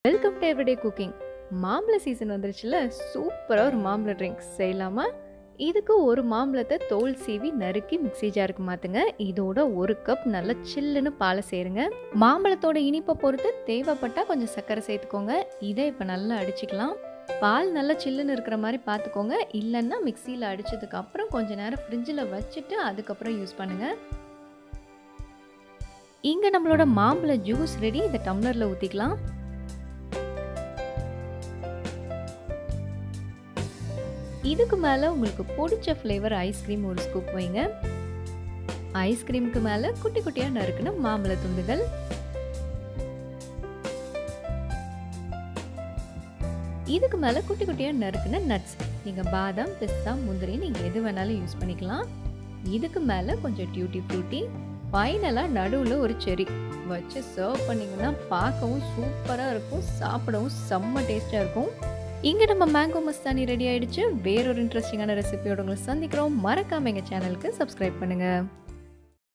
welcome to everyday cooking மாம்பழ season வந்துருச்சுல சூப்பராக ஒரு மாம்பழ ட்ரிங்க் செய்யலாமா இதுக்கு ஒரு மாம்பழத்தை தோல் சீவி நறுக்கி மிக்ஸி ஜாருக்கு மாற்றுங்க இதோட ஒரு கப் நல்ல சில்லுன்னு பாலை சேருங்க மாம்பழத்தோட இனிப்பை பொறுத்து தேவைப்பட்டால் கொஞ்சம் சர்க்கரை சேர்த்துக்கோங்க இதை இப்போ நல்லா அடிச்சுக்கலாம் பால் நல்லா சில்லுன்னு இருக்கிற மாதிரி பார்த்துக்கோங்க இல்லைன்னா மிக்சியில் அடித்ததுக்கு அப்புறம் கொஞ்ச நேரம் ஃப்ரிட்ஜில் வச்சுட்டு அதுக்கப்புறம் யூஸ் பண்ணுங்கள் இங்கே நம்மளோட மாம்பழ ஜூஸ் ரெடி இதை டம்ளரில் ஊற்றிக்கலாம் இதுக்கு மேலே உங்களுக்கு பிடிச்ச ஃப்ளேவர் ஐஸ்கிரீம் ஒரு ஸ்கூப் வைங்க ஐஸ்கிரீமுக்கு மேலே குட்டி குட்டியாக நறுக்குன மாம்பழ துண்டுகள் இதுக்கு மேலே குட்டி குட்டியாக நறுக்குன நட்ஸ் நீங்கள் பாதாம் பிஸ்தா முந்திரி நீங்கள் எது வேணாலும் யூஸ் பண்ணிக்கலாம் இதுக்கு மேலே கொஞ்சம் டியூட்டி ஃப்ரூட்டி ஃபைனலாக நடுவில் ஒரு செரி வச்சு சர்வ் பண்ணிங்கன்னா பார்க்கவும் சூப்பராக இருக்கும் சாப்பிடவும் செம்ம டேஸ்ட்டாக இருக்கும் இங்கே நம்ம மேங்கோ மஸ்தானி ரெடி ஆயிடுச்சு வேறொரு இன்ட்ரெஸ்டிங்கான ரெசிபியோட உங்களை சந்திக்கிறோம் மறக்காம எங்கள் சேனலுக்கு சப்ஸ்கிரைப் பண்ணுங்கள்